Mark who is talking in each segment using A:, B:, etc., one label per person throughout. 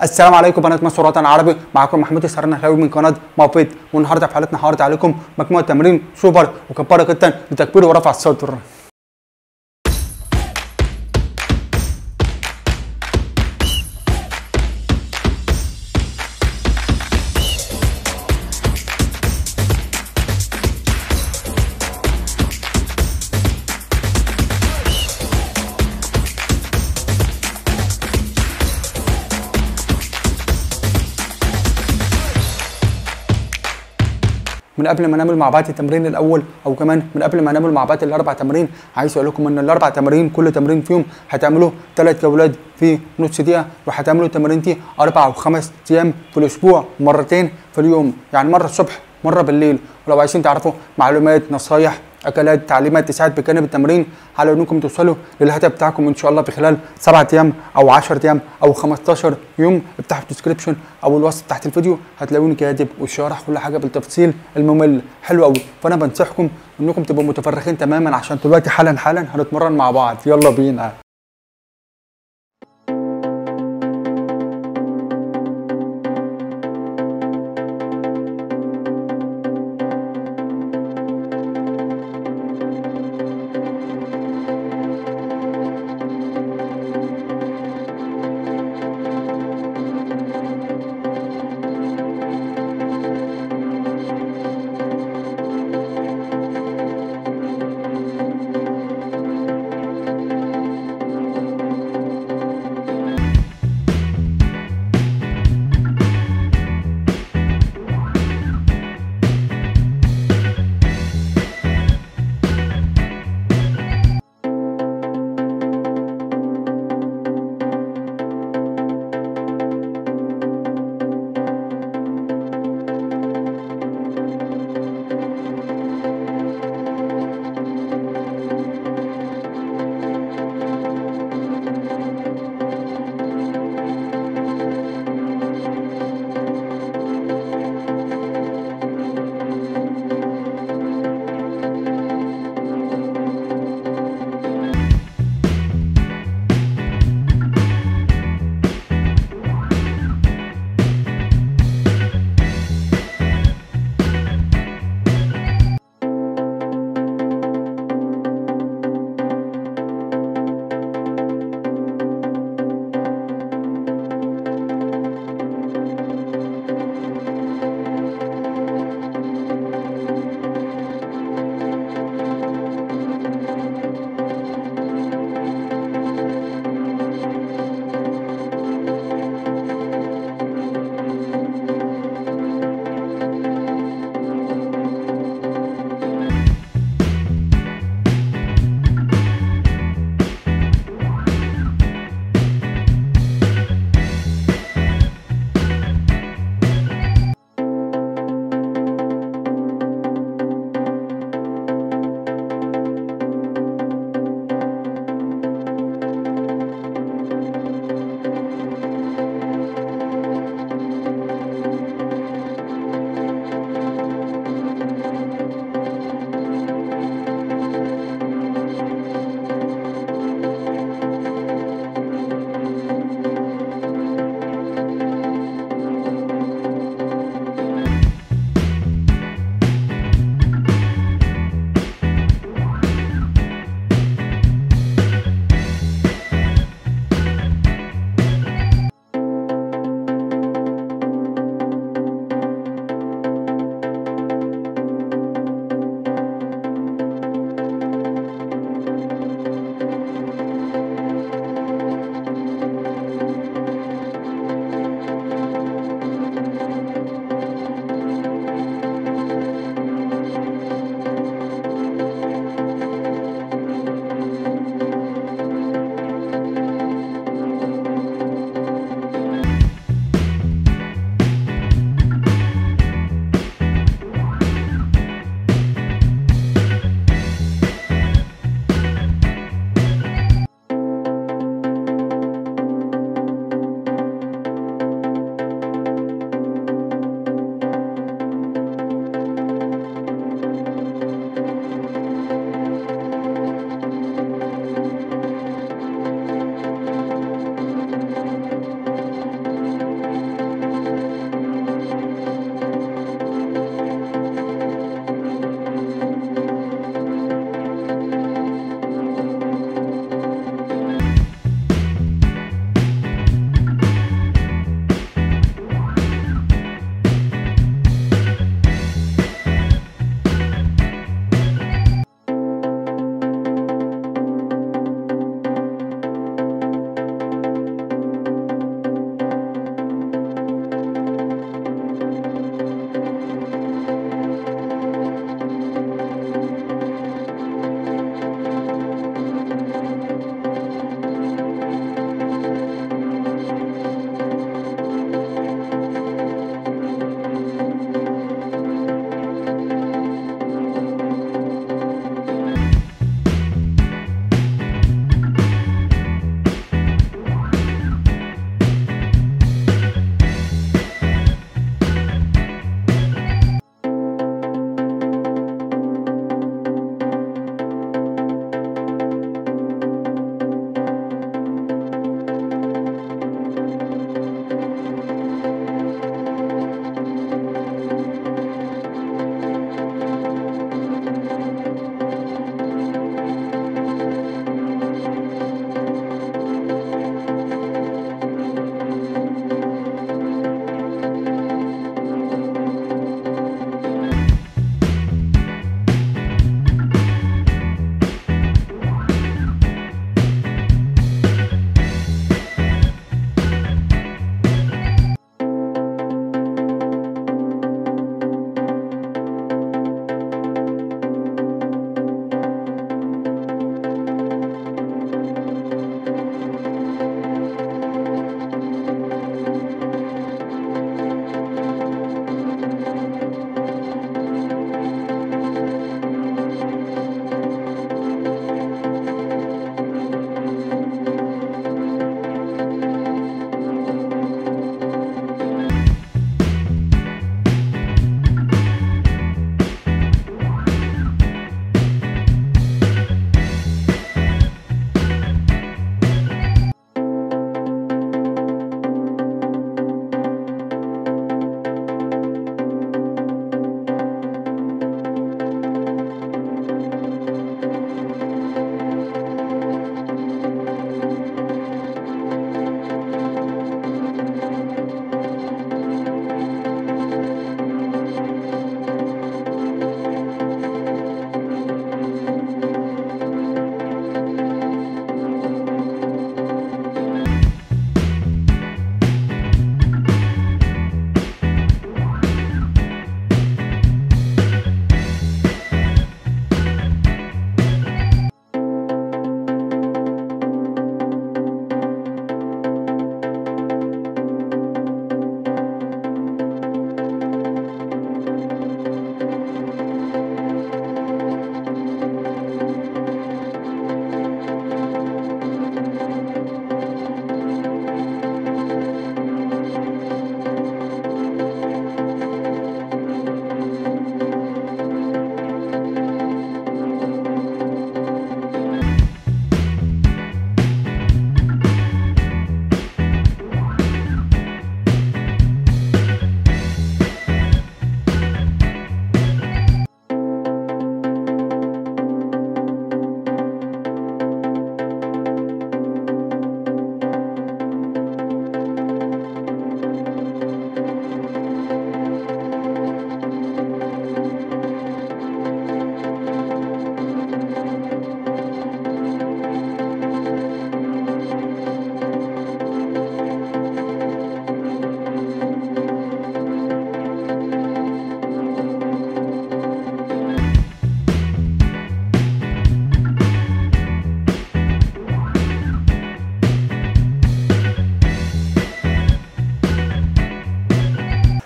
A: السلام عليكم بنات مصر وطن عربي معكم محمود السرنا خاوي من قناه موبيت والنهارده في حلقتنا هعرض عليكم مجموعه تمارين سوبر وكباره جدا لتكبير ورفع الصدر من قبل ما نعمل مع بعض التمرين الاول او كمان من قبل ما نعمل مع بعض الاربع تمارين عايز اقول لكم ان الاربع تمارين كل تمرين فيهم هتعملوا ثلاث جولات في نص دقيقه وهتعملوا التمارين دي اربع وخمس ايام في الاسبوع مرتين في اليوم يعني مره الصبح مره بالليل ولو عايزين تعرفوا معلومات نصايح اكلات تعليمات تساعد بجانب التمرين على انكم توصلوا للهدف بتاعكم ان شاء الله في خلال 7 ايام او 10 ايام او 15 يوم افتحوا الديسكربشن او الوصف تحت الفيديو هتلاقوني كاتب وشارح كل حاجه بالتفصيل الممل حلو قوي فانا بنصحكم انكم تبقوا متفرغين تماما عشان دلوقتي حالا حالا هنتمرن مع بعض يلا بينا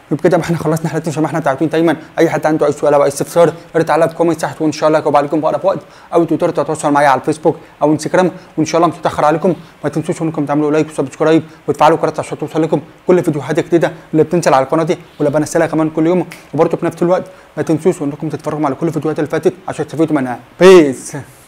A: وبكده احنا خلصنا حلقتنا زي ما احنا متعودين دايما اي حد عنده اي سؤال او اي استفسار يرد عليا في كومنت تحت وان شاء الله اجاوب عليكم في اقرب وقت او تقدروا تتواصلوا معايا على الفيسبوك او انستجرام وان شاء الله مش هتاخر عليكم ما تنسوش انكم تعملوا لايك وسبسكرايب وتفعلوا الجرس عشان توصل لكم كل فيديوهات جديده اللي بتنزل على القناه دي واللي بنزلها كمان كل يوم وبرضه في نفس الوقت ما تنسوش انكم تتفرجوا على كل الفيديوهات اللي فاتت عشان تستفيدوا منها بيس